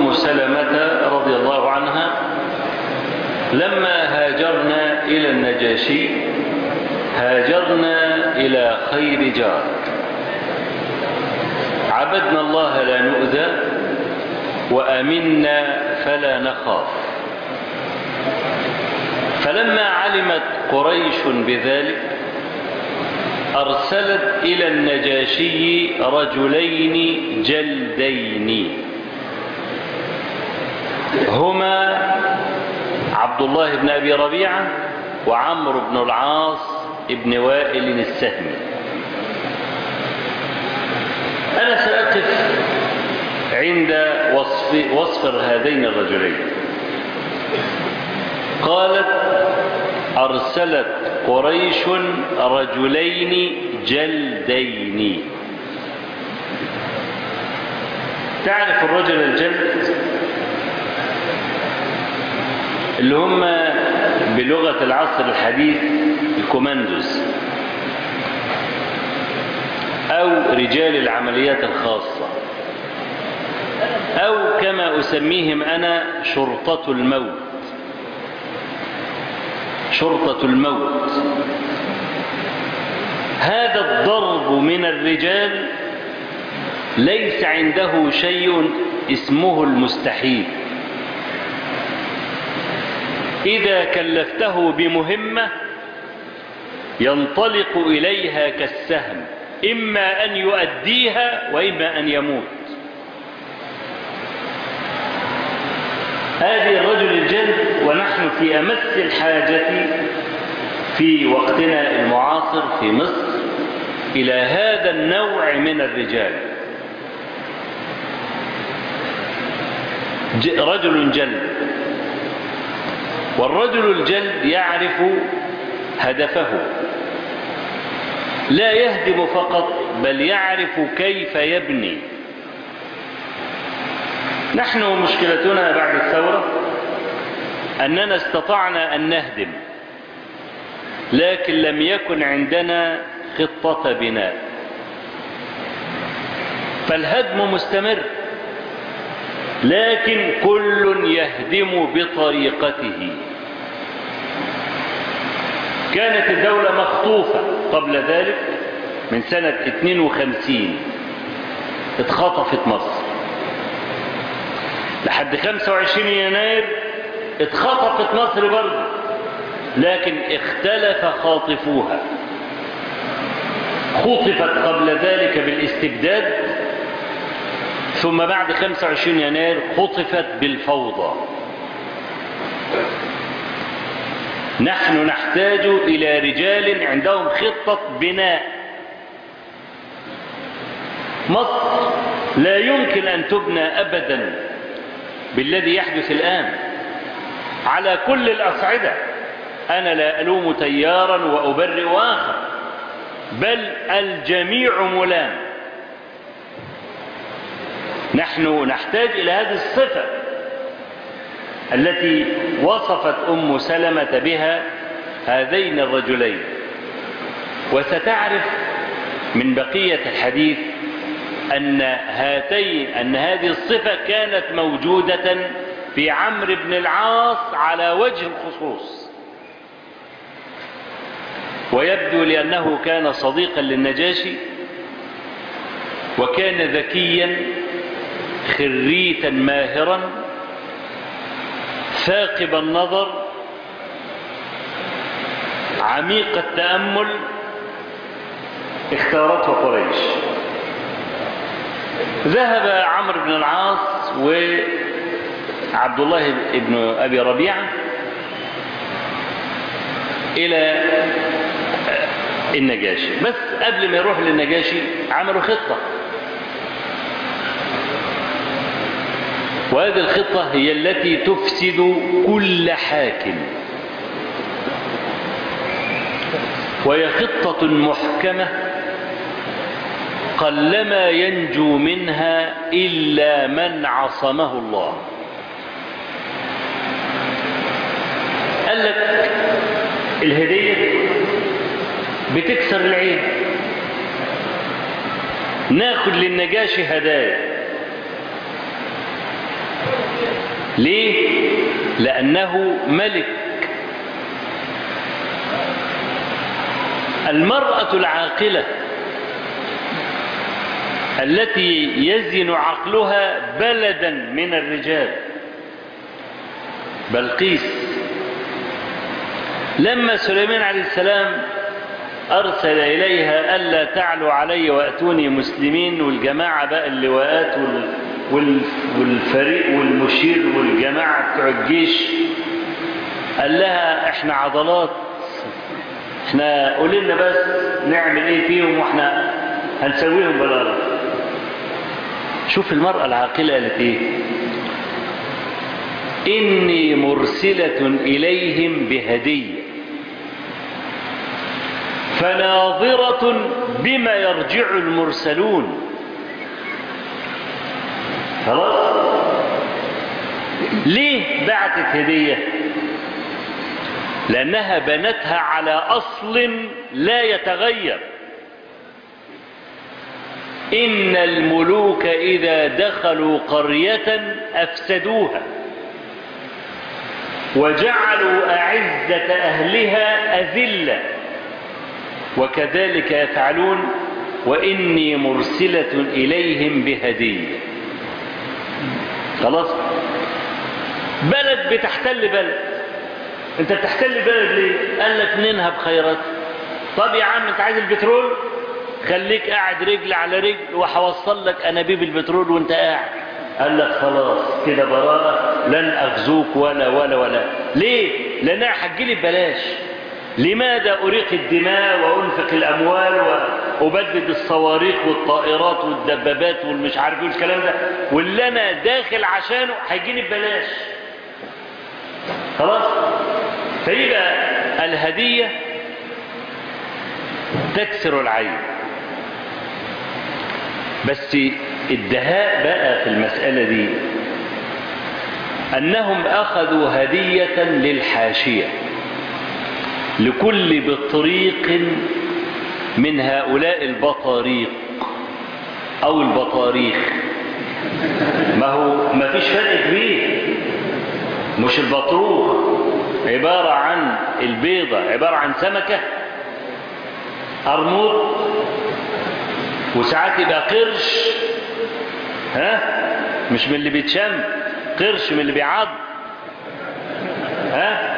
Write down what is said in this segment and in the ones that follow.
أم سلمة رضي الله عنها لما هاجرنا إلى النجاشي هاجرنا إلى خير جار عبدنا الله لا نؤذى وأمنا فلا نخاف فلما علمت قريش بذلك أرسلت إلى النجاشي رجلين جلدين هما عبد الله بن أبي ربيعة وعمرو بن العاص ابن وائل السهمي أنا سأقف عند وصف, وصف هذين الرجلين قالت أرسلت قريش رجلين جلدين تعرف الرجل الجلد اللي هم بلغة العصر الحديث الكوماندوز أو رجال العمليات الخاصة أو كما أسميهم أنا شرطة الموت شرطة الموت هذا الضرب من الرجال ليس عنده شيء اسمه المستحيل إذا كلفته بمهمة ينطلق إليها كالسهم إما أن يؤديها وإما أن يموت هذه الرجل الجلد ونحن في أمس الحاجة في وقتنا المعاصر في مصر إلى هذا النوع من الرجال رجل جلد والرجل الجلد يعرف هدفه لا يهدم فقط بل يعرف كيف يبني نحن مشكلتنا بعد الثورة أننا استطعنا أن نهدم لكن لم يكن عندنا خطة بناء فالهدم مستمر لكن كل يهدم بطريقته كانت الدولة مخطوفة قبل ذلك من سنة 52 اتخطفت مصر لحد 25 يناير اتخطفت مصر برضه لكن اختلف خاطفوها خطفت قبل ذلك بالاستبداد ثم بعد 25 يناير خطفت بالفوضى نحن نحتاج إلى رجال عندهم خطة بناء مصر لا يمكن أن تبنى أبدا بالذي يحدث الآن على كل الأصعدة أنا لا ألوم تيارا وأبرئ آخر بل الجميع ملام نحن نحتاج إلى هذه الصفة التي وصفت أم سلمة بها هذين الرجلين وستعرف من بقية الحديث أن هاتين أن هذه الصفة كانت موجودة في عمرو بن العاص على وجه الخصوص ويبدو لأنه كان صديقا للنجاشي وكان ذكيا خريتا ماهرا ثاقب النظر عميق التأمل اختارته قريش ذهب عمرو بن العاص وعبد الله بن أبي ربيعة إلى النجاشي بس قبل ما يروح للنجاشي عملوا خطة وهذه الخطة هي التي تفسد كل حاكم وهي خطة محكمة قلما ينجو منها إلا من عصمه الله قال لك الهدية بتكسر العين ناخد للنجاشي هدايا ليه لانه ملك المراه العاقله التي يزن عقلها بلدا من الرجال بلقيس لما سليمان عليه السلام أرسل إليها ألا تعلوا علي وأتوني مسلمين والجماعة بقى اللواءات وال... وال... والفريق والمشير والجماعة بتوع الجيش قال لها احنا عضلات احنا قولي لنا بس نعمل ايه فيهم واحنا هنسويهم بالارض شوف المرأة العاقلة قالت ايه إني مرسلة إليهم بهدية فناظرة بما يرجع المرسلون خلاص ليه بعتت هدية لأنها بنتها على أصل لا يتغير إن الملوك إذا دخلوا قرية أفسدوها وجعلوا أعزة أهلها أذلة وكذلك يفعلون وإني مرسلة إليهم بهدية خلاص بلد بتحتل بلد انت بتحتل بلد ليه قال لك ننهب خيرات طب يا عم انت عايز البترول خليك قاعد رجل على رجل وهوصل لك انابيب البترول وانت قاعد قال لك خلاص كده براءة لن أغزوك ولا ولا ولا ليه؟ لأنها هتجيلي ببلاش لماذا أريق الدماء وأنفق الأموال وأبدد الصواريخ والطائرات والدبابات والمش عارف ايه الكلام ده واللي أنا داخل عشانه هيجيني ببلاش خلاص فيبقى الهدية تكسر العين بس الدهاء بقى في المسألة دي أنهم أخذوا هدية للحاشية لكل بطريق من هؤلاء البطاريق أو البطاريخ ما هو ما فيش فرق كبير مش البطروخ عبارة عن البيضة عبارة عن سمكة أرموط وساعات يبقى قرش ها مش من اللي بيتشم قرش من اللي بيعض ها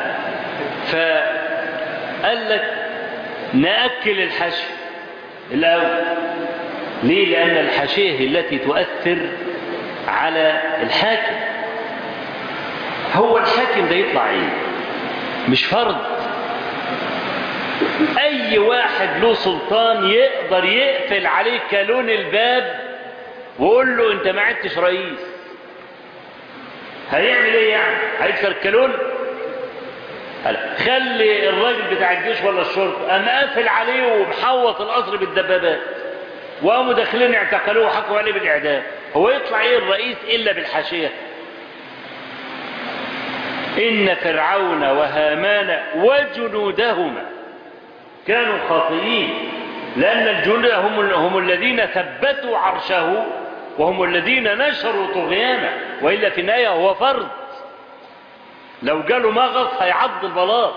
فقال لك نأكل الحشي الأول ليه لأن الحشيه التي تؤثر على الحاكم هو الحاكم ده يطلع ايه مش فرد اي واحد له سلطان يقدر يقفل عليك كالون الباب وقول له انت ما عدتش رئيس هيعمل ايه يعني هيكسر الكالون هلا خلي الراجل بتاع الجيش ولا الشرطه قام قافل عليه ومحوط القصر بالدبابات وقاموا داخلين اعتقلوه وحكوا عليه بالاعدام هو يطلع ايه الرئيس الا بالحاشيه ان فرعون وهامان وجنودهما كانوا خاطئين لان الجنود هم, هم الذين ثبتوا عرشه وهم الذين نشروا طغيانه والا في النهايه هو فرد لو جاله مغص هيعض البلاط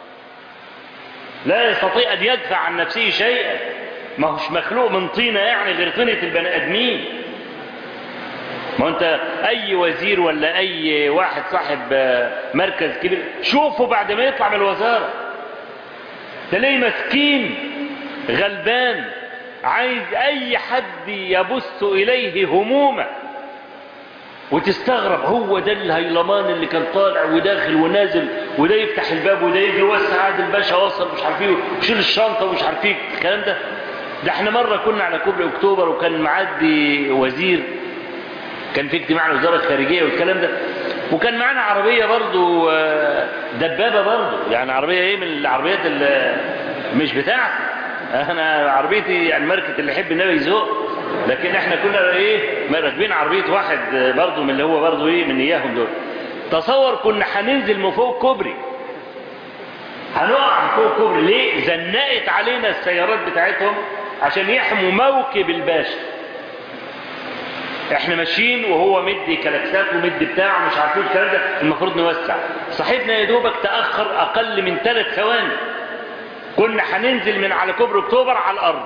لا يستطيع ان يدفع عن نفسه شيئا ما هوش مخلوق من طينه يعني غير طينه البني ادمين ما انت اي وزير ولا اي واحد صاحب مركز كبير شوفه بعد ما يطلع من الوزاره تلاقيه مسكين غلبان عايز اي حد يبث اليه همومه وتستغرب هو ده الهيلمان اللي كان طالع وداخل ونازل وده يفتح الباب وده يجي يوسع عاد الباشا وصل مش عارف ايه وشيل الشنطه ومش عارف ايه الكلام ده ده احنا مره كنا على كوبري اكتوبر وكان معدي وزير كان في اجتماع الوزاره الخارجيه والكلام ده وكان معانا عربيه برضو دبابه برضو يعني عربيه ايه من العربيات اللي مش بتاعتي انا عربيتي يعني ماركه اللي يحب النبي يزوق لكن احنا كنا ايه راكبين عربيه واحد برضو من اللي هو برضو ايه من اياهم دول تصور كنا هننزل من فوق كوبري هنقع من فوق كوبري ليه زنقت علينا السيارات بتاعتهم عشان يحموا موكب الباشا احنا ماشيين وهو مدي كلاكسات ومدي بتاع مش عارفين الكلام ده المفروض نوسع صاحبنا يا دوبك تاخر اقل من ثلاث ثواني كنا هننزل من على كوبري اكتوبر على الارض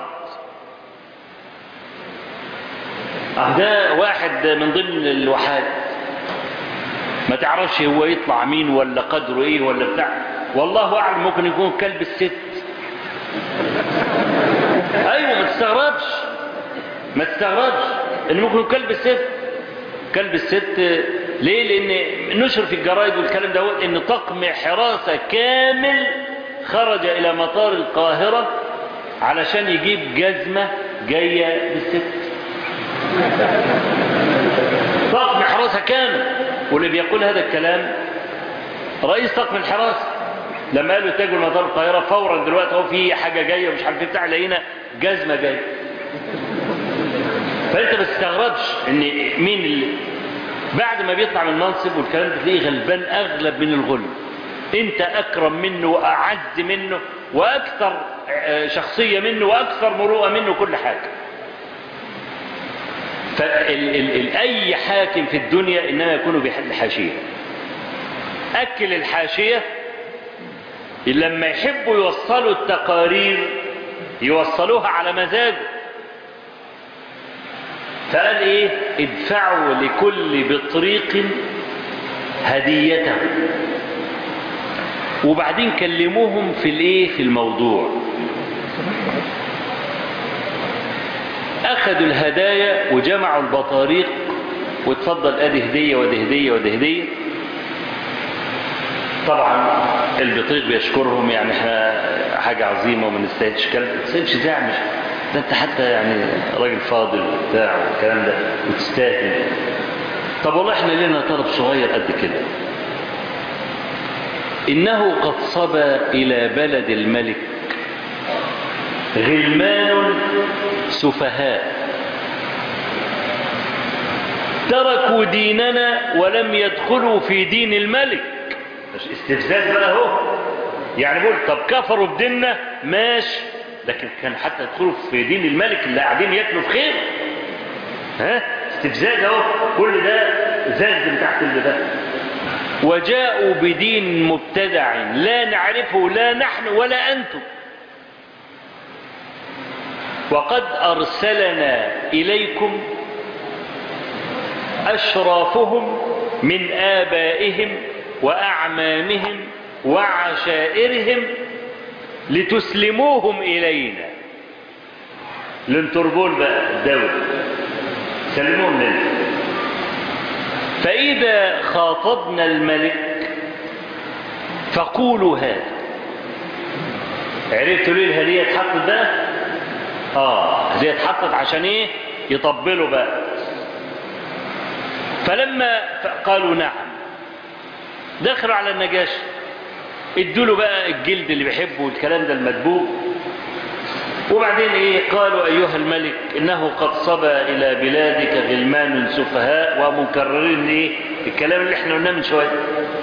اه ده واحد من ضمن الوحاد ما تعرفش هو يطلع مين ولا قدره ايه ولا بتاع والله اعلم ممكن يكون كلب الست ايوه ما تستغربش ما تستغربش ان ممكن يكون كلب الست كلب الست ليه لان نشر في الجرايد والكلام ده ان طقم حراسة كامل خرج الى مطار القاهرة علشان يجيب جزمة جاية بالست طقم حراسة كامل واللي بيقول هذا الكلام رئيس طقم الحراسة لما قالوا اتجهوا لمطار القاهرة فورا دلوقتي هو في حاجة جاية ومش عارف بتاع لقينا جزمة جاية فانت ما تستغربش ان مين اللي بعد ما بيطلع من المنصب والكلام ده تلاقيه غلبان اغلب من الغل انت اكرم منه واعز منه واكثر شخصية منه واكثر مروءة منه كل حاجة فأي حاكم في الدنيا إنما يكون بالحاشية أكل الحاشية لما يحبوا يوصلوا التقارير يوصلوها على مزاجه فقال ايه ادفعوا لكل بطريق هديته وبعدين كلموهم في الايه في الموضوع اخذوا الهدايا وجمعوا البطاريق وتفضل ادي هدية ودي هدية ودي هدية طبعا البطريق بيشكرهم يعني احنا حاجة عظيمة وما نستاهلش كلام ما تسيبش زعمش ده انت حتى يعني راجل فاضل بتاع والكلام ده وتستاهل طب والله احنا لنا طلب صغير قد كده انه قد صبى الى بلد الملك غلمان سفهاء تركوا ديننا ولم يدخلوا في دين الملك مش استفزاز بقى اهو يعني بقول طب كفروا بديننا ماشي لكن كان حتى يدخلوا في دين الملك اللي قاعدين ياكلوا في خير ها استفزاز اهو كل ده زاز من تحت ده وجاءوا بدين مبتدع لا نعرفه لا نحن ولا انتم وقد ارسلنا اليكم اشرافهم من ابائهم واعمامهم وعشائرهم لتسلموهم إلينا للتربون بقى الدولة سلموهم لنا فإذا خاطبنا الملك فقولوا هذا عرفتوا ليه الهدية اتحطت بقى اه هدية اتحطت عشان ايه يطبلوا بقى فلما قالوا نعم دخلوا على النجاشي ادوا له بقى الجلد اللي بيحبه والكلام ده المدبوب وبعدين ايه قالوا ايها الملك انه قد صبى الى بلادك غلمان سفهاء ومكررين ايه الكلام اللي احنا قلناه من شويه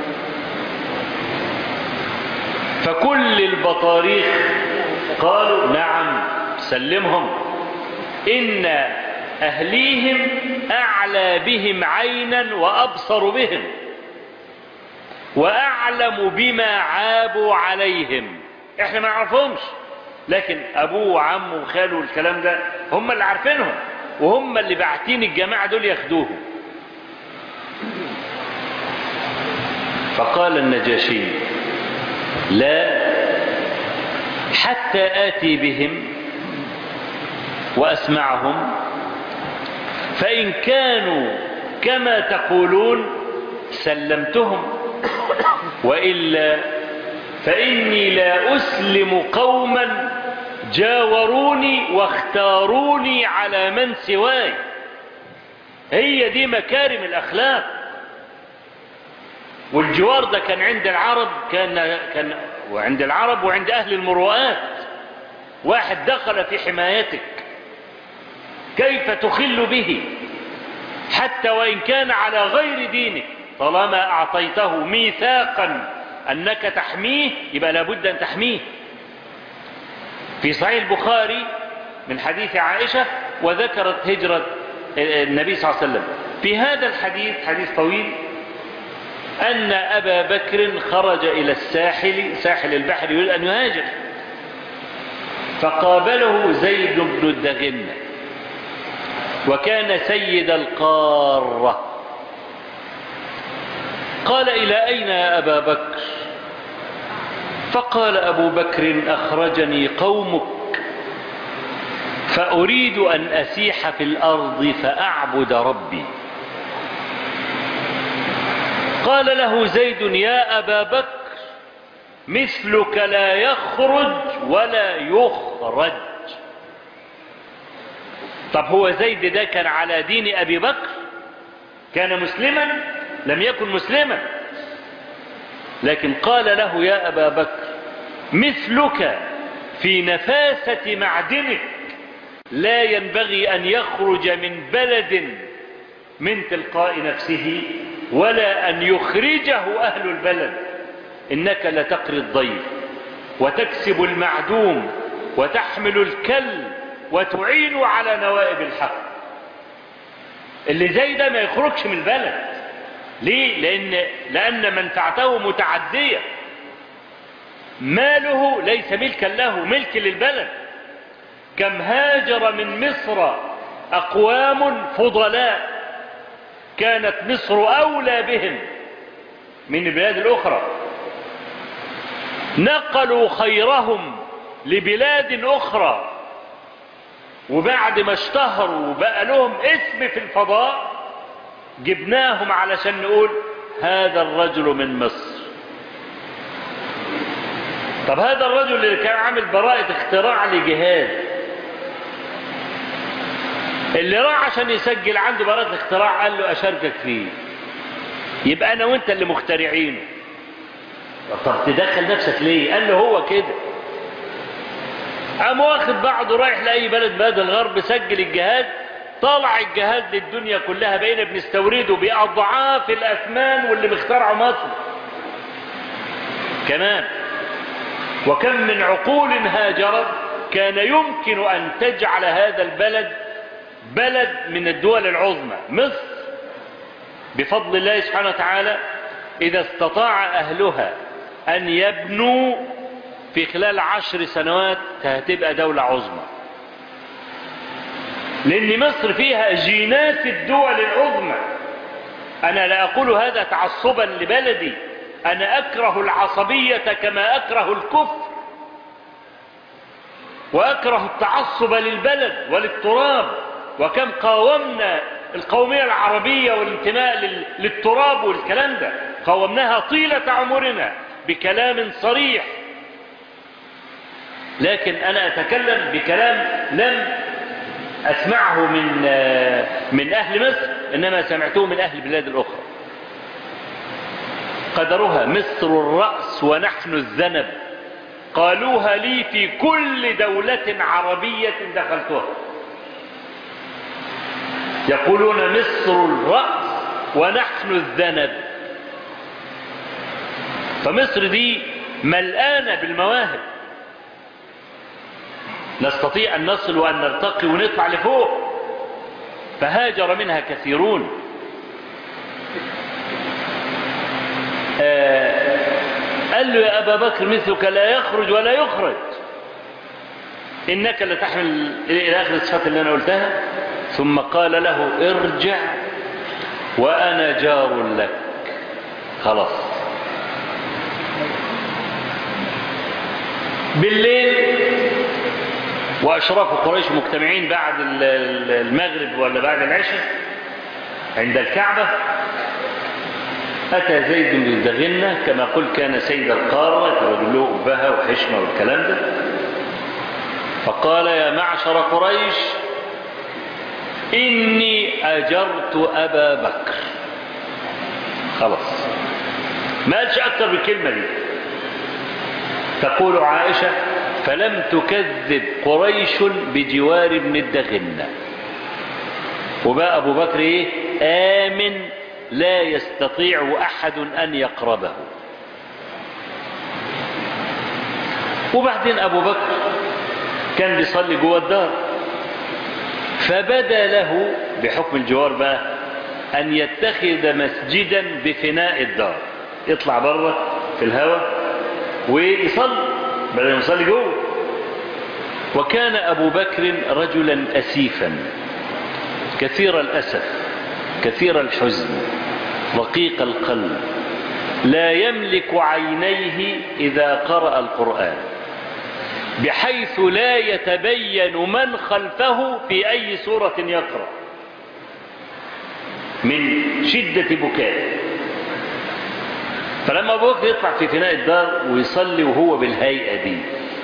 فكل البطاريخ قالوا نعم سلمهم ان اهليهم اعلى بهم عينا وابصر بهم واعلم بما عابوا عليهم احنا ما نعرفهمش لكن ابوه وعمه وخاله والكلام ده هم اللي عارفينهم وهم اللي باعتين الجماعة دول ياخدوهم فقال النجاشي لا حتى آتي بهم وأسمعهم فإن كانوا كما تقولون سلمتهم وإلا فإني لا أسلم قوما جاوروني واختاروني على من سواي هي دي مكارم الأخلاق والجوار ده كان عند العرب كان كان وعند العرب وعند أهل المروءات واحد دخل في حمايتك كيف تخل به حتى وإن كان على غير دينك طالما أعطيته ميثاقا أنك تحميه يبقى لابد أن تحميه في صحيح البخاري من حديث عائشة وذكرت هجرة النبي صلى الله عليه وسلم في هذا الحديث حديث طويل أن أبا بكر خرج إلى الساحل ساحل البحر يريد أن يهاجر فقابله زيد بن الدغنة وكان سيد القارة قال إلى أين يا أبا بكر فقال أبو بكر أخرجني قومك فأريد أن أسيح في الأرض فأعبد ربي قال له زيد يا أبا بكر مثلك لا يخرج ولا يخرج طب هو زيد ده كان على دين أبي بكر كان مسلما لم يكن مسلما لكن قال له يا أبا بكر مثلك في نفاسة معدنك لا ينبغي أن يخرج من بلد من تلقاء نفسه ولا أن يخرجه أهل البلد إنك لتقري الضيف وتكسب المعدوم وتحمل الكل وتعين على نوائب الحق اللي زي ده ما يخرجش من البلد ليه لأن, لأن منفعته متعدية ماله ليس ملكا له ملك للبلد كم هاجر من مصر أقوام فضلاء كانت مصر أولى بهم من البلاد الأخرى نقلوا خيرهم لبلاد أخرى وبعد ما اشتهروا وبقى لهم اسم في الفضاء جبناهم علشان نقول هذا الرجل من مصر طب هذا الرجل اللي كان عامل براءة اختراع لجهاز اللي راح عشان يسجل عنده براءة اختراع قال له أشاركك فيه يبقى أنا وأنت اللي مخترعينه طب تدخل نفسك ليه قال له هو كده قام واخد بعضه رايح لأي بلد بلد الغرب سجل الجهاز طلع الجهاز للدنيا كلها بقينا بنستورده بأضعاف الأثمان واللي بيخترعوا مصر كمان وكم من عقول هاجرت كان يمكن أن تجعل هذا البلد بلد من الدول العظمى مصر بفضل الله سبحانه وتعالى إذا استطاع أهلها أن يبنوا في خلال عشر سنوات هتبقى دولة عظمى لأن مصر فيها جينات الدول العظمى أنا لا أقول هذا تعصبا لبلدي أنا أكره العصبية كما أكره الكفر وأكره التعصب للبلد وللتراب وكم قاومنا القومية العربية والانتماء للتراب والكلام ده قاومناها طيلة عمرنا بكلام صريح لكن أنا أتكلم بكلام لم أسمعه من من أهل مصر إنما سمعته من أهل البلاد الأخرى قدرها مصر الرأس ونحن الذنب قالوها لي في كل دولة عربية دخلتها يقولون مصر الرأس ونحن الذنب فمصر دي ملآنة بالمواهب نستطيع أن نصل وأن نرتقي ونطلع لفوق فهاجر منها كثيرون آه قال له يا أبا بكر مثلك لا يخرج ولا يخرج إنك لتحمل إلى آخر الصفات اللي أنا قلتها ثم قال له ارجع وأنا جار لك خلاص بالليل وأشراف قريش مجتمعين بعد المغرب ولا بعد العشاء عند الكعبة أتى زيد بن دغنة كما قلت كان سيد القارة رجل له أبها وحشمة والكلام ده فقال يا معشر قريش إني أجرت أبا بكر خلاص ما قالش أكثر بالكلمة دي تقول عائشة فلم تكذب قريش بجوار ابن الدغنة وبقى أبو بكر إيه آمن لا يستطيع أحد أن يقربه وبعدين أبو بكر كان بيصلي جوه الدار فبدا له بحكم الجوار بقى أن يتخذ مسجدا بفناء الدار يطلع بره في الهواء ويصلي بدل ما يصلي جوه وكان أبو بكر رجلا أسيفا كثير الأسف كثير الحزن رقيق القلب لا يملك عينيه إذا قرأ القرآن بحيث لا يتبين من خلفه في أي سورة يقرأ من شدة بكاء فلما أبو بكر يطلع في فناء الدار ويصلي وهو بالهيئة دي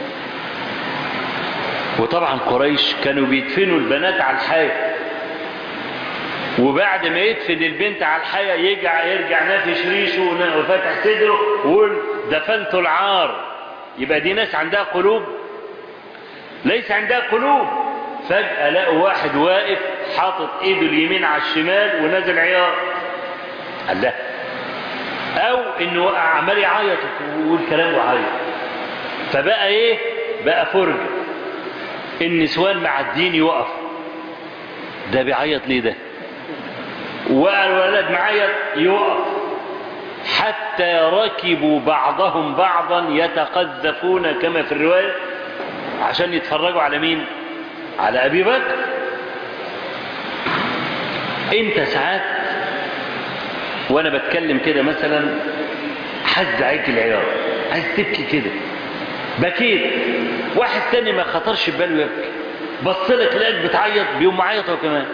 وطبعا قريش كانوا بيدفنوا البنات على الحياة وبعد ما يدفن البنت على الحياة يرجع يرجع نافش ريشه وفاتح صدره ويقول دفنت العار يبقى دي ناس عندها قلوب ليس عندها قلوب فجأة لقوا واحد واقف حاطط ايده اليمين على الشمال ونازل عياط قال لا او انه عمال يعيط ويقول كلام وعيط فبقى ايه بقى فرجة النسوان معدين يقف ده بيعيط ليه ده والولد معيط يقف حتى ركبوا بعضهم بعضا يتقذفون كما في الرواية عشان يتفرجوا على مين على أبي بكر انت ساعات وانا بتكلم كده مثلا حز عليك العياط عايز تبكي كده بكيت واحد تاني ما خطرش بباله يبكي بص لك لقيت بتعيط بيقوم معيط هو كمان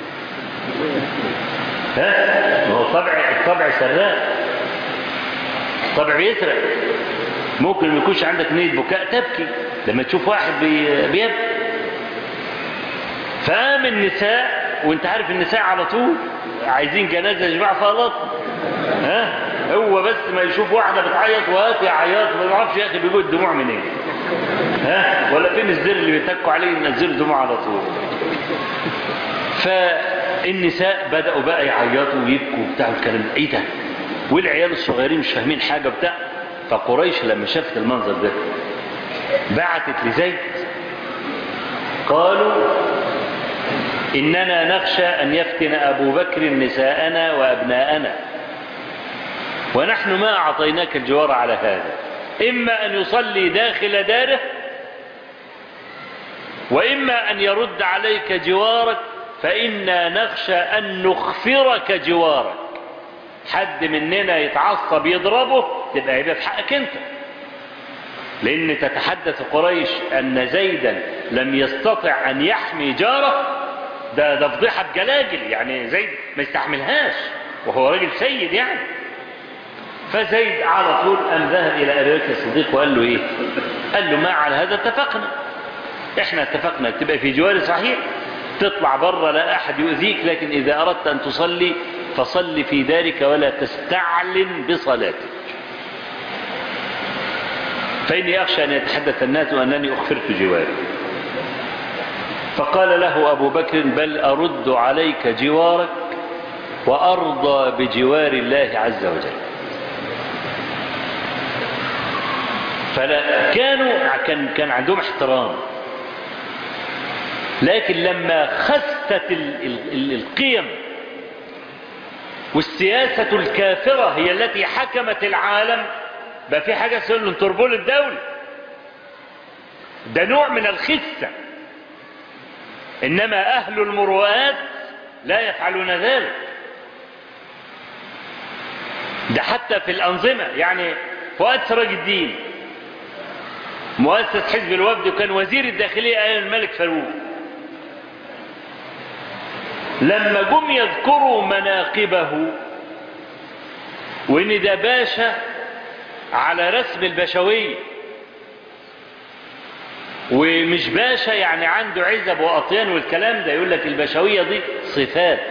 ها ما هو الطبع الطبع سراق الطبع بيسرق ممكن ما يكونش عندك نية بكاء تبكي لما تشوف واحد بي... بيبكي فقام النساء وانت عارف النساء على طول عايزين جنازة يا جماعة فلط ها هو بس ما يشوف واحدة بتعيط وهات يا عياط ما يعرفش يا اخي بيجوا الدموع منين إيه؟ ها ولا فين الزر اللي بيتكوا عليه ينزلوا دموع على طول فالنساء بدأوا بقى يعيطوا ويبكوا وبتاع الكلام ده ايه ده والعيال الصغيرين مش فاهمين حاجة بتاع فقريش لما شافت المنظر ده بعتت لزيد قالوا إننا نخشى أن يفتن أبو بكر نساءنا وأبناءنا ونحن ما أعطيناك الجوار على هذا إما أن يصلي داخل داره وإما أن يرد عليك جوارك فإنا نخشى أن نخفرك جوارك حد مننا يتعصب يضربه تبقى يبقى في حقك انت لأن تتحدث قريش أن زيدا لم يستطع أن يحمي جاره ده ده فضيحة بجلاجل يعني زيد ما يستحملهاش وهو راجل سيد يعني فزيد على طول قام ذهب إلى أبي بكر الصديق وقال له إيه قال له ما على هذا اتفقنا إحنا اتفقنا تبقى في جوار صحيح تطلع بره لا أحد يؤذيك لكن إذا أردت أن تصلي فصل في دارك ولا تستعلن بصلاتك فإني أخشى أن يتحدث الناس أنني أخفرت جواري فقال له أبو بكر بل أرد عليك جوارك وأرضى بجوار الله عز وجل فلا كانوا كان كان عندهم احترام لكن لما خست ال ال القيم والسياسة الكافرة هي التي حكمت العالم بقى في حاجة اسمها تربول الدولة ده نوع من الخسة إنما أهل المروءات لا يفعلون ذلك ده حتى في الأنظمة يعني فؤاد سراج الدين مؤسس حزب الوفد وكان وزير الداخلية أيام الملك فاروق لما جم يذكروا مناقبه وإن ده باشا على رسم البشوية ومش باشا يعني عنده عزب وأطيان والكلام ده يقول لك البشوية دي صفات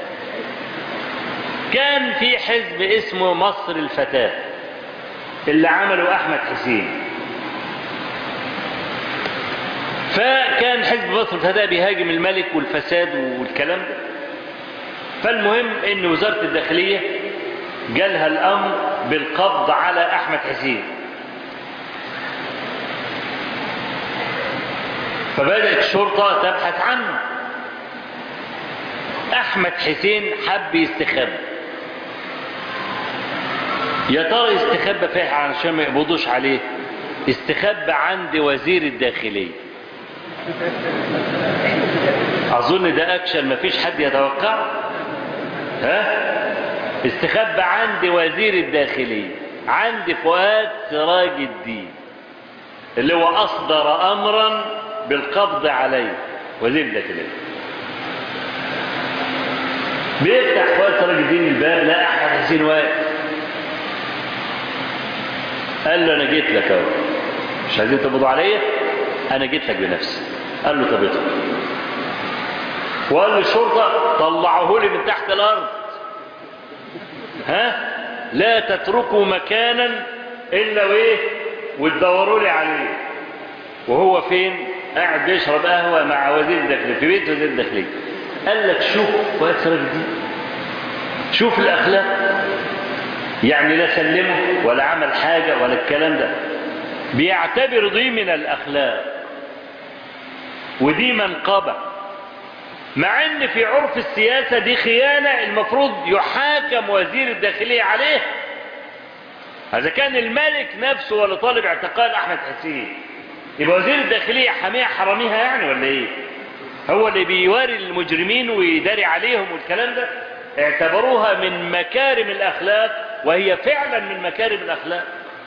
كان في حزب اسمه مصر الفتاة اللي عمله أحمد حسين فكان حزب مصر الفتاة بيهاجم الملك والفساد والكلام ده فالمهم ان وزارة الداخلية جالها الامر بالقبض على احمد حسين فبدأت الشرطة تبحث عنه احمد حسين حب يستخبى يا ترى يستخبى فيه علشان ما يقبضوش عليه استخبى عند وزير الداخلية اظن ده اكشن مفيش حد يتوقع ها استخبى عند وزير الداخلية عند فؤاد سراج الدين اللي هو اصدر امرا بالقبض عليه وزير الداخلية بيفتح فؤاد سراج الدين الباب لا احمد حسين واقف قال له انا جيت لك اهو مش عايزين تقبضوا عليا انا جيت لك بنفسي قال له طب ادخل وقال للشرطه طلعوه لي من تحت الارض ها لا تتركوا مكانا الا وايه وتدوروا لي عليه وهو فين قاعد بيشرب قهوه مع وزير الداخليه في بيت وزير الداخليه قال لك شوف فؤاد سراج الدين شوف الاخلاق يعني لا سلمه ولا عمل حاجة ولا الكلام ده بيعتبر دي من الأخلاق ودي منقبة مع ان في عرف السياسة دي خيانة المفروض يحاكم وزير الداخلية عليه هذا كان الملك نفسه ولا طالب اعتقال احمد حسين يبقى وزير الداخلية حاميها حراميها يعني ولا ايه هو اللي بيواري المجرمين ويداري عليهم والكلام ده اعتبروها من مكارم الاخلاق وهي فعلا من مكارم الاخلاق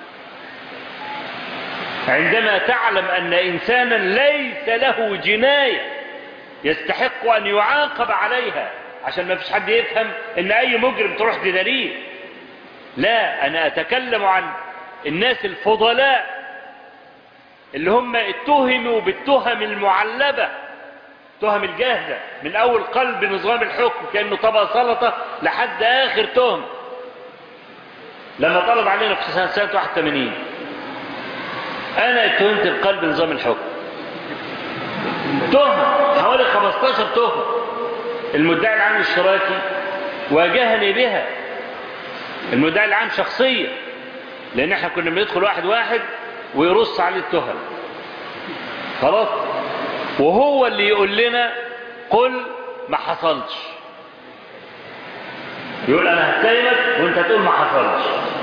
عندما تعلم ان انسانا ليس له جنايه يستحق ان يعاقب عليها عشان ما فيش حد يفهم ان اي مجرم تروح تداريه لا انا اتكلم عن الناس الفضلاء اللي هم اتهموا بالتهم المعلبه تهم الجاهزه من اول قلب نظام الحكم كانه طبق سلطه لحد اخر تهم لما طلب علينا في سنه سنه 81 انا اتهمت بقلب نظام الحكم تهم حوالي 15 تهم المدعي العام الاشتراكي واجهني بها المدعي العام شخصيا لان احنا كنا بندخل واحد واحد ويرص عليه التهم خلاص وهو اللي يقول لنا قل ما حصلش يقول انا هتكلمك وانت تقول ما حصلش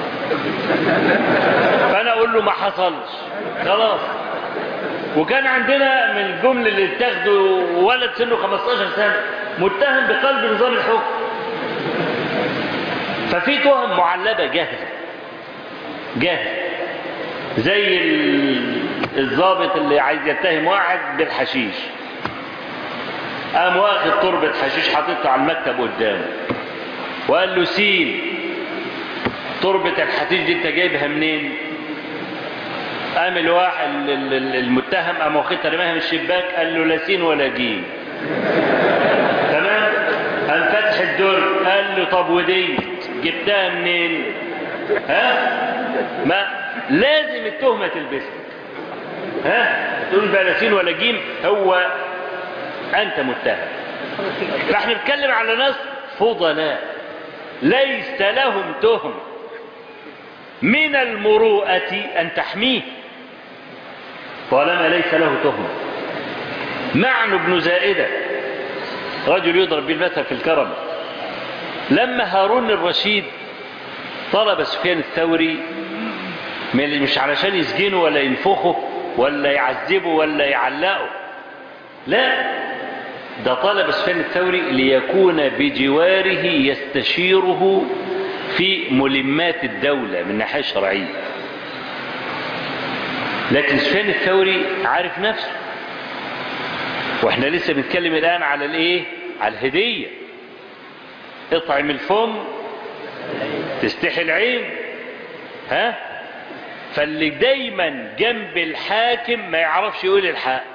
فانا اقول له ما حصلش خلاص وكان عندنا من الجمل اللي اتاخدوا ولد سنه 15 سنه متهم بقلب نظام الحكم ففي تهم معلبه جاهزه جاهزه زي الضابط اللي عايز يتهم واحد بالحشيش قام واخد تربة حشيش حاططها على المكتب قدامه وقال له سين تربة الحشيش دي انت جايبها منين قام الواحد المتهم قام واخدها رماها من الشباك قال له لا سين ولا جيم تمام قام فتح الدر قال له طب ودي جبتها منين ها ما لازم التهمة تلبسك ها تقول بلاسين ولا جيم هو انت متهم فاحنا بنتكلم على ناس فضلاء ليس لهم تهم من المروءة ان تحميه طالما ليس له تهمة معن بن زائدة رجل يضرب بالمثل في الكرم لما هارون الرشيد طلب سفيان الثوري مش علشان يسجنه ولا ينفخه ولا يعذبه ولا يعلقه لا ده طلب سفيان الثوري ليكون بجواره يستشيره في ملمات الدولة من ناحية شرعية لكن سفيان الثوري عارف نفسه واحنا لسه بنتكلم الآن على الايه على الهدية اطعم الفم تستحي العين ها فاللي دايما جنب الحاكم ما يعرفش يقول الحق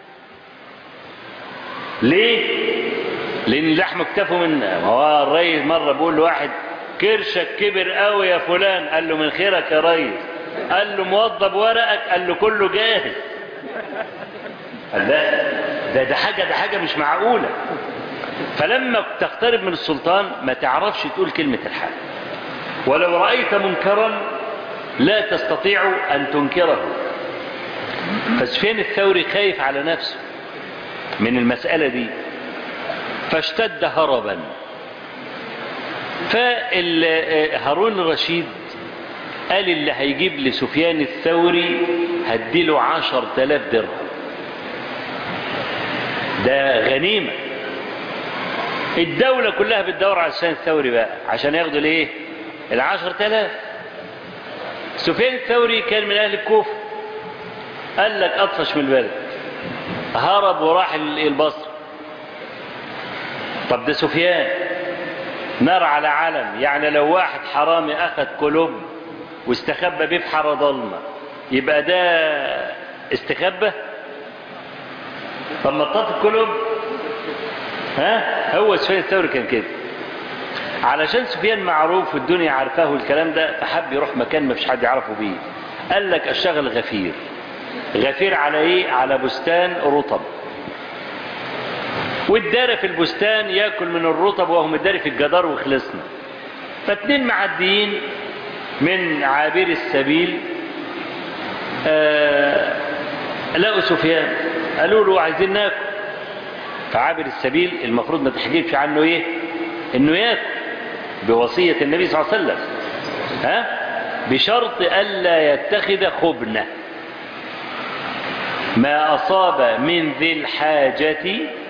ليه لان لحم اكتفوا منا ما هو الريس مره بيقول لواحد كرشك كبر قوي يا فلان قال له من خيرك يا ريس قال له موضب ورقك قال له كله جاهز قال لا ده ده حاجه ده حاجه مش معقوله فلما تقترب من السلطان ما تعرفش تقول كلمه الحق ولو رايت منكرا لا تستطيع أن تنكره فسفيان الثوري خايف على نفسه من المسألة دي فاشتد هربا فهارون الرشيد قال اللي هيجيب لسفيان الثوري هديله عشر تلاف درهم ده غنيمة الدولة كلها بتدور على سفيان الثوري بقى عشان ياخدوا الايه العشر تلاف سفيان الثوري كان من اهل الكوفة قال لك اطفش من البلد هرب وراح البصر طب ده سفيان نار على علم يعني لو واحد حرامي اخذ كلوب واستخبى بيه في حاره ضلمه يبقى ده استخبى طب ما طاف الكلوب ها هو سفيان الثوري كان كده علشان سفيان معروف والدنيا عارفاه الكلام ده فحب يروح مكان ما فيش حد يعرفه بيه قال لك اشتغل غفير غفير على ايه على بستان رطب والدار في البستان ياكل من الرطب وهو مداري في الجدار وخلصنا فاتنين معديين من عابر السبيل آه لقوا سفيان قالوا له عايزين ناكل فعابر السبيل المفروض ما تحجبش عنه ايه انه ياكل بوصية النبي صلى الله عليه وسلم ها بشرط ألا يتخذ خبنة ما أصاب من ذي الحاجة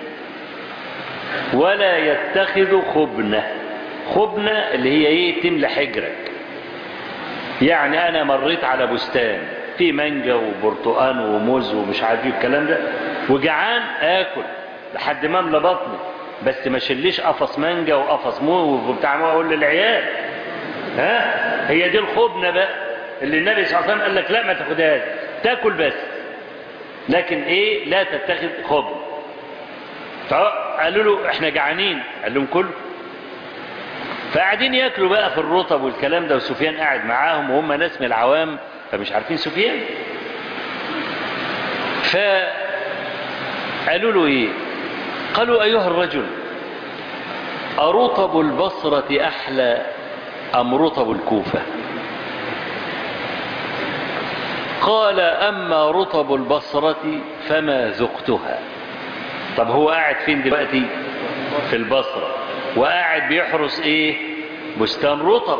ولا يتخذ خبنة خبنة اللي هي ايه تملى حجرك يعني انا مريت على بستان في مانجا وبرتقان وموز ومش عارف ايه الكلام ده وجعان اكل لحد ما املى بطني بس ما شليش قفص مانجا وقفص موز وبتاع ما اقول للعيال ها هي دي الخبنه بقى اللي النبي صلى الله عليه وسلم قال لك لا ما تاخدهاش تاكل بس لكن ايه لا تتخذ خبن فقالوا له احنا جعانين قال لهم كله فقاعدين ياكلوا بقى في الرطب والكلام ده وسفيان قاعد معاهم وهم ناس من العوام فمش عارفين سفيان فقالوا له ايه قالوا ايها الرجل أرطب البصرة أحلى أم رطب الكوفة قال أما رطب البصرة فما ذقتها طب هو قاعد فين دلوقتي في البصرة وقاعد بيحرس ايه بستان رطب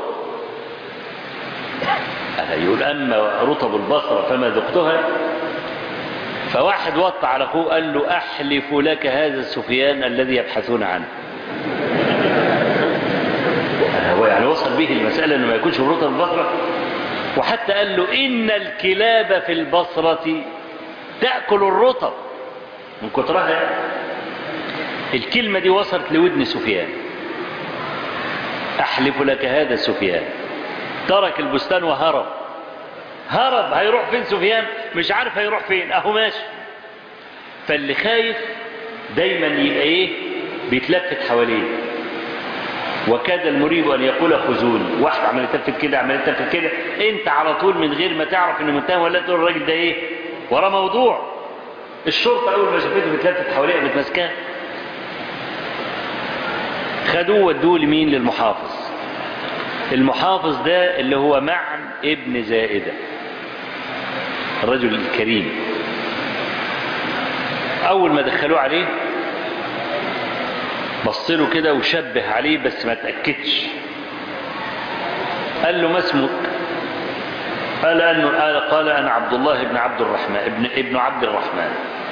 يقول أما رطب البصرة فما ذقتها فواحد وطى على أخوه قال له أحلف لك هذا السفيان الذي يبحثون عنه هو يعني وصل به المسألة أنه ما يكونش في رطب البصرة وحتى قال له إن الكلاب في البصرة تأكل الرطب من كترها الكلمة دي وصلت لودن سفيان أحلف لك هذا سفيان ترك البستان وهرب هرب هيروح فين سفيان مش عارف هيروح فين اهو ماشي فاللي خايف دايما يبقى ايه بيتلفت حواليه وكاد المريب ان يقول خذوني واحد عمال يتلفت كده عمال يتلفت كده انت على طول من غير ما تعرف انه منتهى ولا تقول الراجل ده ايه وراه موضوع الشرطه اول ما شافته بتلفت حواليه متمسكاه خدوه ودوه لمين للمحافظ المحافظ ده اللي هو معن ابن زائدة الرجل الكريم أول ما دخلوه عليه بص له كده وشبه عليه بس ما تأكدش قال له ما اسمك قال أنه قال, قال أنا عبد الله بن عبد الرحمن ابن, ابن عبد الرحمن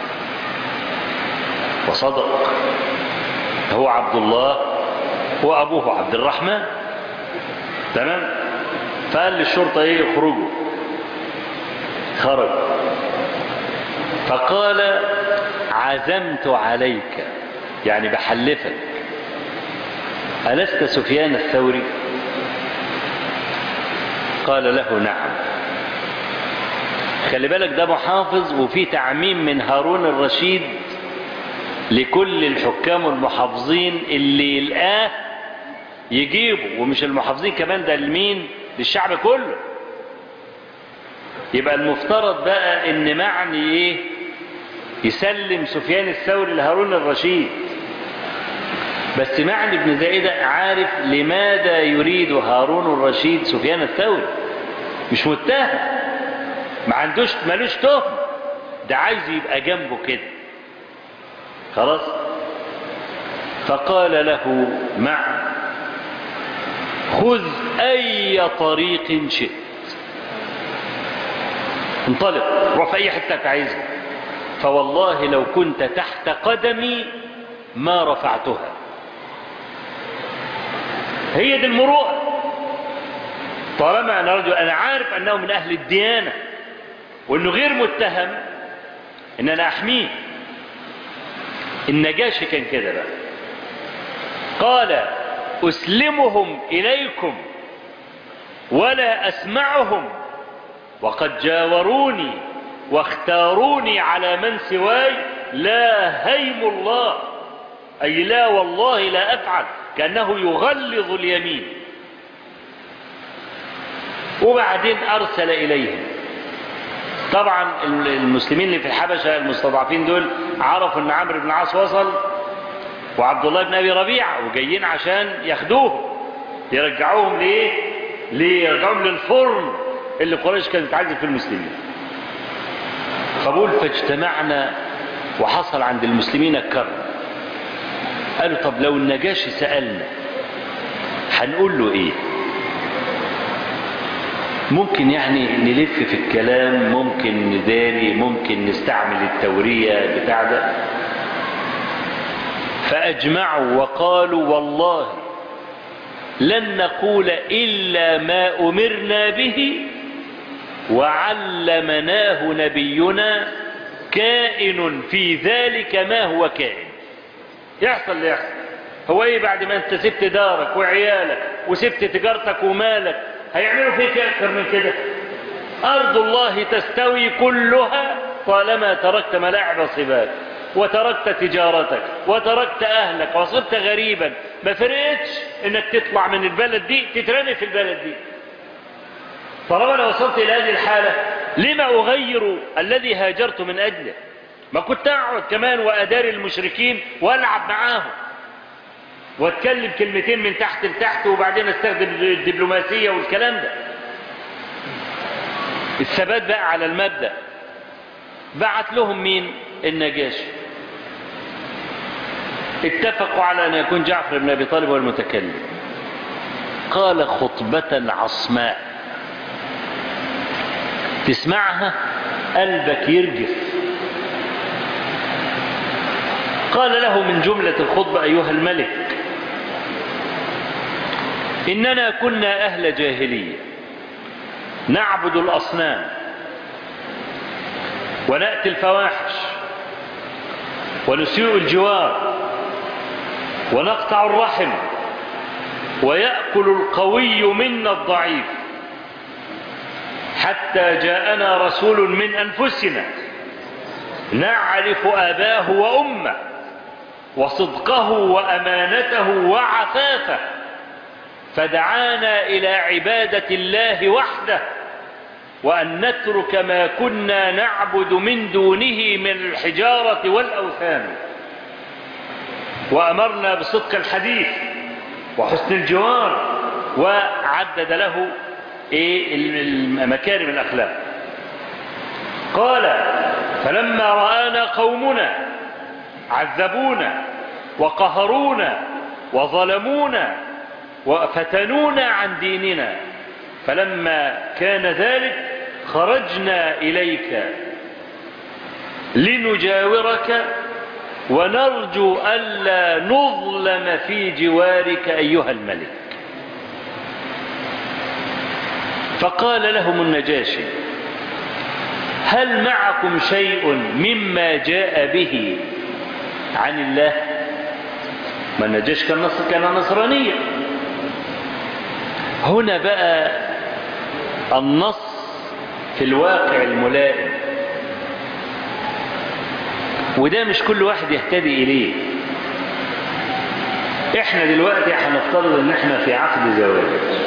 وصدق هو عبد الله وأبوه عبد الرحمن تمام فقال للشرطة ايه اخرجوا خرج فقال عزمت عليك يعني بحلفك ألست سفيان الثوري قال له نعم خلي بالك ده محافظ وفي تعميم من هارون الرشيد لكل الحكام والمحافظين اللي يلقاه يجيبوا ومش المحافظين كمان ده لمين للشعب كله يبقى المفترض بقى ان معني ايه يسلم سفيان الثوري لهارون الرشيد بس معني ابن زائدة عارف لماذا يريد هارون الرشيد سفيان الثوري مش متهم ما عندوش ملوش تهم ده عايز يبقى جنبه كده خلاص فقال له مع خذ أي طريق شئت انطلق روح في أي حتة عايزها فوالله لو كنت تحت قدمي ما رفعتها هي دي المروءة طالما أنا رجل أنا عارف أنه من أهل الديانة وأنه غير متهم أن أنا أحميه النجاشي كان كده بقى قال أسلمهم إليكم ولا أسمعهم وقد جاوروني واختاروني على من سواي لا هيم الله أي لا والله لا أفعل كأنه يغلظ اليمين وبعدين أرسل إليهم طبعا المسلمين اللي في الحبشة المستضعفين دول عرفوا أن عمرو بن العاص وصل وعبد الله بن أبي ربيعة وجايين عشان ياخدوه يرجعوهم ليه ليرجعوهم للفرن اللي قريش كانت تعذب في المسلمين قبول فاجتمعنا وحصل عند المسلمين الكرم قالوا طب لو النجاشي سألنا هنقول له ايه ممكن يعني نلف في الكلام ممكن نداري ممكن نستعمل التورية بتاع ده فأجمعوا وقالوا والله لن نقول إلا ما أمرنا به وعلمناه نبينا كائن في ذلك ما هو كائن يحصل اللي يحصل هو ايه بعد ما انت سبت دارك وعيالك وسبت تجارتك ومالك هيعملوا فيك اكثر من كده ارض الله تستوي كلها طالما تركت ملاعب صباك وتركت تجارتك وتركت اهلك وصرت غريبا ما فرقتش انك تطلع من البلد دي تترمي في البلد دي طالما انا وصلت الى هذه الحاله لما اغير الذي هاجرت من اجله ما كنت اقعد كمان واداري المشركين والعب معاهم واتكلم كلمتين من تحت لتحت وبعدين استخدم الدبلوماسيه والكلام ده الثبات بقى على المبدا بعت لهم مين النجاشي اتفقوا على ان يكون جعفر بن ابي طالب هو المتكلم قال خطبه عصماء تسمعها قلبك يرجف قال له من جملة الخطبة أيها الملك إننا كنا أهل جاهلية نعبد الأصنام ونأتي الفواحش ونسيء الجوار ونقطع الرحم ويأكل القوي منا الضعيف حتى جاءنا رسول من أنفسنا نعرف أباه وأمه وصدقه وأمانته وعفافه فدعانا إلى عبادة الله وحده وأن نترك ما كنا نعبد من دونه من الحجارة والأوثان وأمرنا بصدق الحديث وحسن الجوار وعدد له مكارم الأخلاق قال فلما رآنا قومنا عذبونا وقهرونا وظلمونا وفتنونا عن ديننا فلما كان ذلك خرجنا إليك لنجاورك ونرجو ألا نظلم في جوارك أيها الملك فقال لهم النجاشي هل معكم شيء مما جاء به عن الله ما النجاش كان نصر كان نصرانيا هنا بقى النص في الواقع الملائم وده مش كل واحد يهتدي إليه احنا دلوقتي هنفترض ان احنا في عقد زواج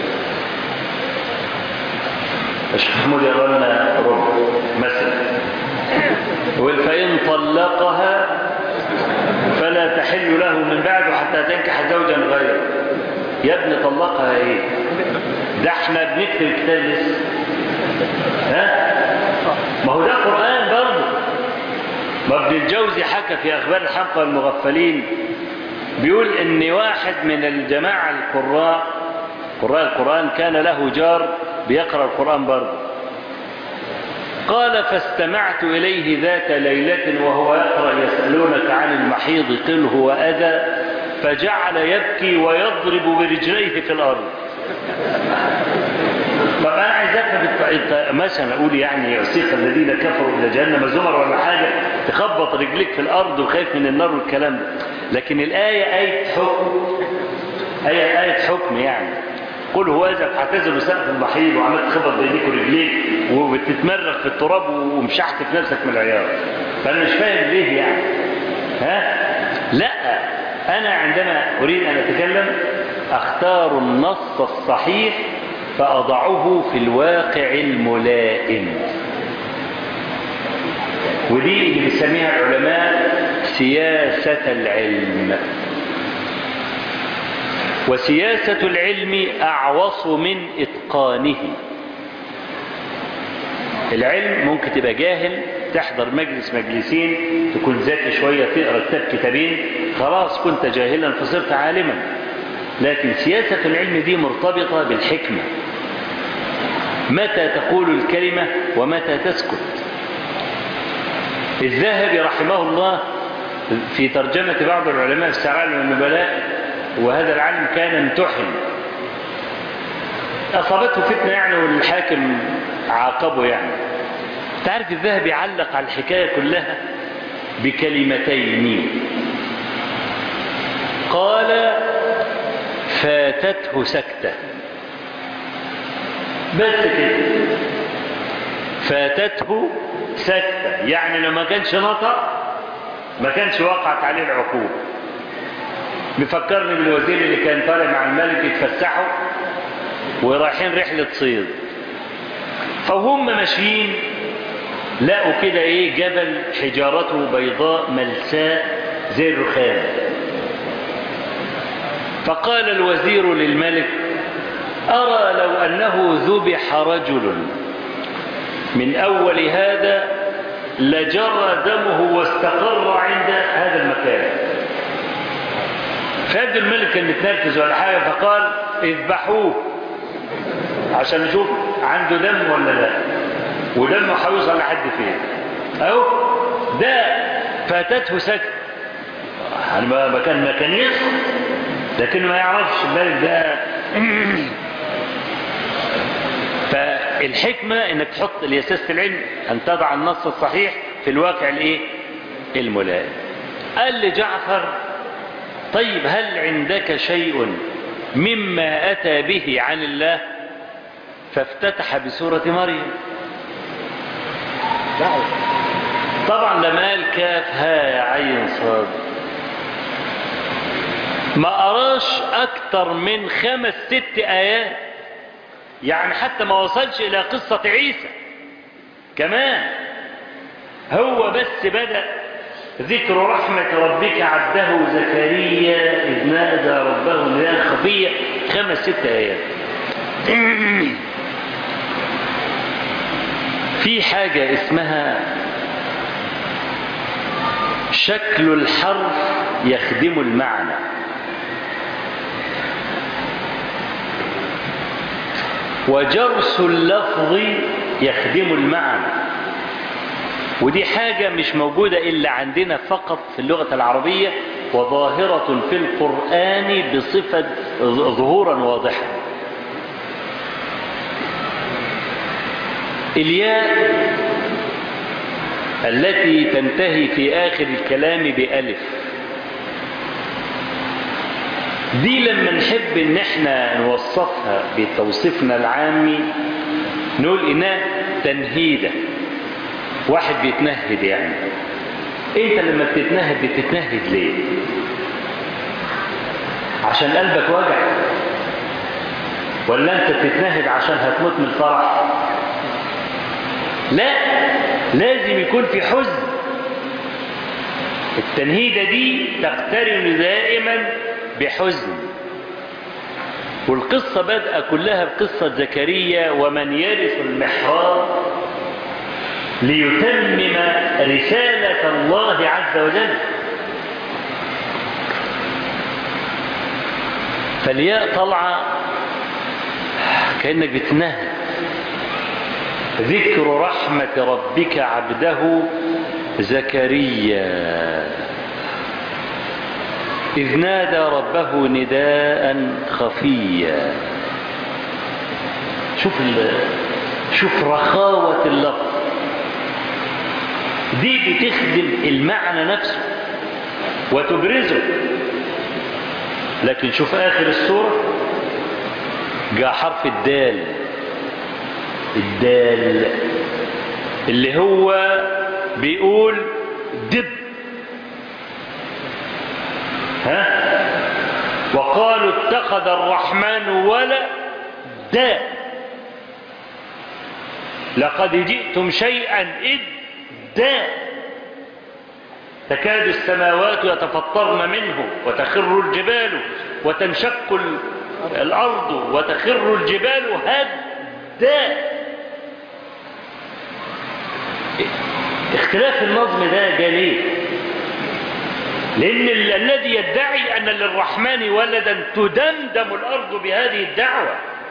الشيخ محمود يقرا لنا ربع مثلا يقول فإن طلقها فلا تحل له من بعده حتى تنكح زوجا غيره يا ابني طلقها ايه ده احنا بنكتب الكتاب لسه ها ما هو ده قرآن برضه ما ابن الجوزي حكى في أخبار الحمقى والمغفلين بيقول ان واحد من الجماعة القراء قراء القرآن كان له جار بيقرأ القرآن برضه قال فاستمعت إليه ذات ليلة وهو يقرأ يسألونك عن المحيض قل هو أذى فجعل يبكي ويضرب برجليه في الأرض طب أنا عايز أفهم مثلا أقول يعني يعصيك الذين كفروا إلى جهنم زمر ولا حاجة تخبط رجليك في الأرض وخايف من النار والكلام ده لكن الآية آية حكم آية آية حكم يعني قل هو إذا اعتزلوا سقف المحيض وعملت تخبط بإيديك ورجليك وبتتمرغ في التراب ومشحت في نفسك من العياط فأنا مش فاهم ليه يعني ها لا أنا عندما أريد أن أتكلم أختار النص الصحيح فأضعه في الواقع الملائم ودي اللي بيسميها العلماء سياسة العلم وسياسة العلم أعوص من إتقانه العلم ممكن تبقى جاهل تحضر مجلس مجلسين تكون ذكي شوية تقرأ كتاب كتابين خلاص كنت جاهلا فصرت عالما لكن سياسة العلم دي مرتبطة بالحكمة متى تقول الكلمة ومتى تسكت الذهبي رحمه الله في ترجمة بعض العلماء في السعال والنبلاء وهذا العالم كان امتحن أصابته فتنة يعني والحاكم عاقبه يعني تعرف الذهبي علق على الحكاية كلها بكلمتين قال فاتته سكتة بس كده فاتته سكتة يعني لو ما كانش نطق ما كانش وقعت عليه العقوبة بيفكرني بالوزير اللي كان طالع مع الملك يتفسحوا ورايحين رحلة صيد فهم ماشيين لقوا كده ايه جبل حجارته بيضاء ملساء زي الرخام فقال الوزير للملك أرى لو أنه ذبح رجل من أول هذا لجرى دمه واستقر عند هذا المكان فيبدو الملك كان متنرفز ولا حاجة فقال اذبحوه عشان نشوف عنده دم ولا لا ودمه هيوصل لحد فين اهو ده فاتته سكت يعني ما كان ما كان يسكت لكنه ما يعرفش الملك ده فالحكمة انك تحط ليساسة العلم ان تضع النص الصحيح في الواقع الايه الملائم قال لجعفر طيب هل عندك شيء مما أتى به عن الله فافتتح بسورة مريم طبعا لما قال كاف ها عين صاد ما أراش أكثر من خمس ست آيات يعني حتى ما وصلش إلى قصة عيسى كمان هو بس بدأ ذكر رحمة ربك عبده زكريا إذ نادى ربه نداء خفية خمس ست آيات في حاجة اسمها شكل الحرف يخدم المعنى وجرس اللفظ يخدم المعنى ودي حاجة مش موجودة إلا عندنا فقط في اللغة العربية وظاهرة في القرآن بصفة ظهورا واضحا الياء التي تنتهي في آخر الكلام بألف دي لما نحب ان احنا نوصفها بتوصيفنا العامي نقول انها تنهيده واحد بيتنهد يعني انت لما بتتنهد بتتنهد ليه عشان قلبك وجع ولا انت بتتنهد عشان هتموت من الفرح لا لازم يكون في حزن التنهيدة دي تقترن دائما بحزن والقصة بدأ كلها بقصة زكريا ومن يرث المحراب ليتمم رسالة الله عز وجل فالياء طالعة كأنك بتنهد ذكر رحمة ربك عبده زكريا إذ نادى ربه نداء خفيا شوف ال... شوف رخاوة اللفظ دي بتخدم المعنى نفسه وتبرزه لكن شوف آخر السورة جاء حرف الدال الدال اللي هو بيقول دب ها وقالوا اتخذ الرحمن ولدا لقد جئتم شيئا إدا تكاد السماوات يتفطرن منه وتخر الجبال وتنشق الأرض وتخر الجبال هدا اختلاف النظم ده جاء ليه لأن ال- الذي يدعي أن للرحمن ولدا تدمدم الأرض بهذه الدعوة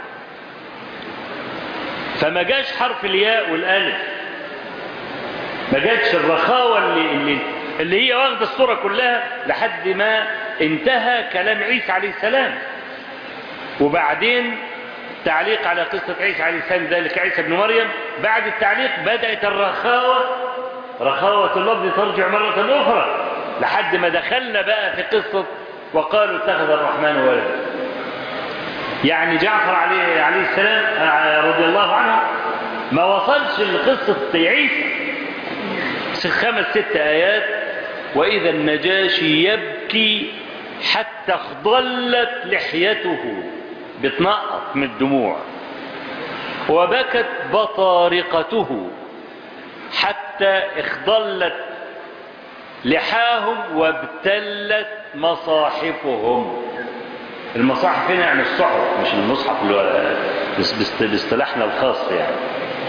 فما جاش حرف الياء والألف ما جاتش الرخاوة اللي, اللي, اللي هي واخدة الصورة كلها لحد ما انتهى كلام عيسى عليه السلام وبعدين تعليق على قصة عيسى عليه السلام ذلك عيسى بن مريم بعد التعليق بدأت الرخاوة رخاوة اللفظ ترجع مرة أخرى لحد ما دخلنا بقى في قصة وقالوا اتخذ الرحمن ولدا يعني جعفر عليه, عليه السلام آه، رضي الله عنه ما وصلش لقصة عيسى خمس ست آيات وإذا النجاشي يبكي حتى اخضلت لحيته بتنقط من الدموع وبكت بطارقته حتى اخضلت لحاهم وابتلت مصاحفهم المصاحف هنا يعني الصحف مش المصحف اللي هو بس- بس- باصطلاحنا الخاص يعني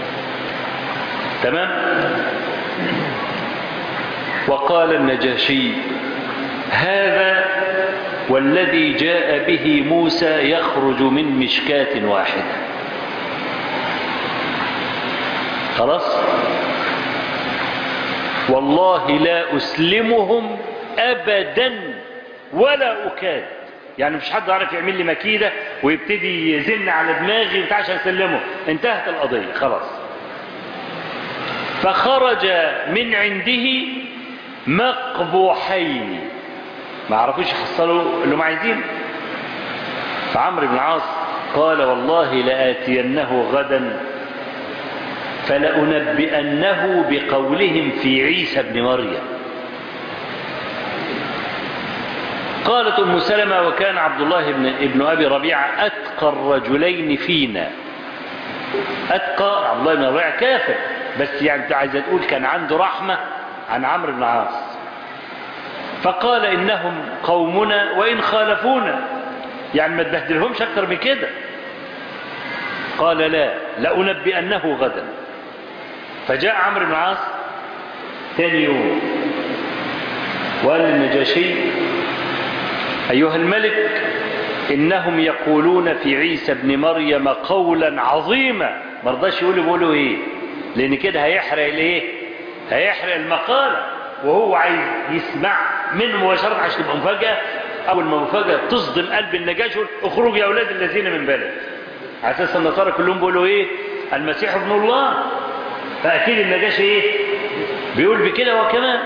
تمام وقال النجاشي هذا والذي جاء به موسى يخرج من مشكاة واحدة خلاص والله لا أسلمهم أبدا ولا أكاد يعني مش حد عارف يعمل لي مكيدة ويبتدي يزن على دماغي بتاع عشان اسلمه انتهت القضية خلاص فخرج من عنده مقبوحين ما عرفوش يحصلوا اللي هم عايزين فعمرو بن العاص قال والله لآتينه غدا فلأنبئنه بقولهم في عيسى بن مريم قالت أم سلمة وكان عبد الله بن, ابن أبي ربيعة أتقى الرجلين فينا أتقى عبد الله بن ربيعة كافر بس يعني انت عايزة تقول كان عنده رحمة عن عمرو بن العاص فقال إنهم قومنا وإن خالفونا يعني ما تبهدلهمش أكتر من كده قال لا لأنبئنه غدا فجاء عمرو بن العاص ثاني يوم وقال للنجاشي أيها الملك إنهم يقولون في عيسى ابن مريم قولا عظيما ما رضاش يقولوا بيقولوا إيه لأن كده هيحرق الإيه هيحرق المقالة وهو عايز يسمع منه مباشرة عشان تبقى مفاجأة أول ما مفاجأة تصدم قلب النجاشي يقول اخرجوا يا أولاد الذين من بلد على أساس النصارى كلهم بيقولوا إيه المسيح ابن الله فأكيد النجاشي إيه بيقول بكده وكمان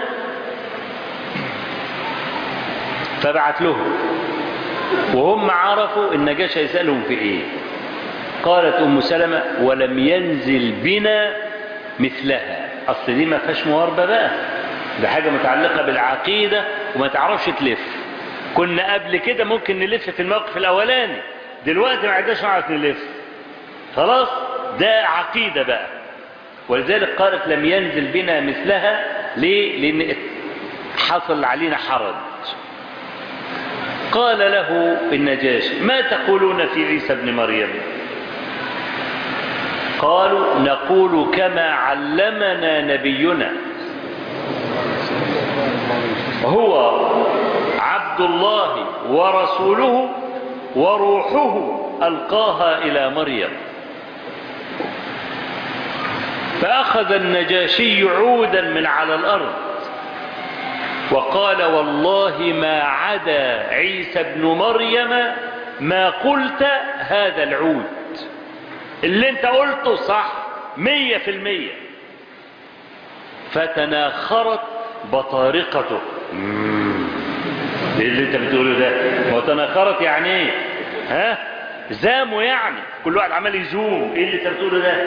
فبعت لهم وهم عرفوا النجاشي يسألهم في ايه قالت ام سلمة ولم ينزل بنا مثلها اصل دي ما فيهاش مواربة بقى ده حاجة متعلقة بالعقيدة وما تعرفش تلف كنا قبل كده ممكن نلف في الموقف الاولاني دلوقتي ما عدناش نعرف نلف خلاص ده عقيدة بقى ولذلك قالت لم ينزل بنا مثلها ليه لان حصل علينا حرج قال له النجاشي ما تقولون في عيسى ابن مريم قالوا نقول كما علمنا نبينا هو عبد الله ورسوله وروحه ألقاها إلى مريم فأخذ النجاشي عودا من على الأرض وقال والله ما عدا عيسى ابن مريم ما قلت هذا العود اللي انت قلته صح مية في المية فتناخرت بطارقته ايه اللي انت بتقوله ده ما تناخرت يعني ايه ها زاموا يعني كل واحد عمال يزوم ايه اللي انت بتقوله ده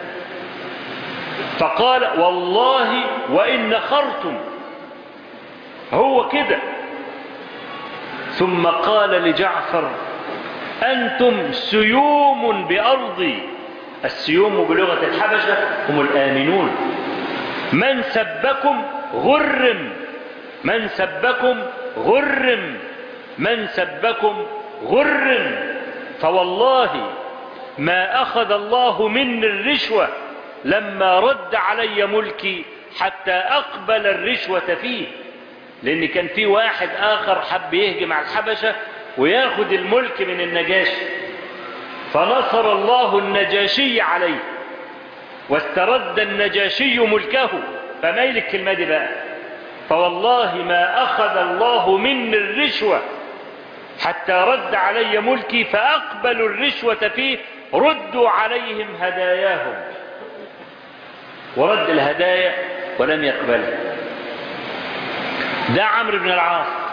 فقال والله وان نخرتم هو كده ثم قال لجعفر أنتم سيوم بأرضي السيوم بلغة الحبشة هم الآمنون من سبكم غرم من سبكم غرم من سبكم غرم فوالله ما أخذ الله مني الرشوة لما رد علي ملكي حتى أقبل الرشوة فيه لأن كان في واحد آخر حب يهجم على الحبشة وياخد الملك من النجاشي فنصر الله النجاشي عليه واسترد النجاشي ملكه فما الكلمة دي بقى فوالله ما أخذ الله مني الرشوة حتى رد علي ملكي فأقبلوا الرشوة فيه ردوا عليهم هداياهم ورد الهدايا ولم يقبلها ده عمرو بن العاص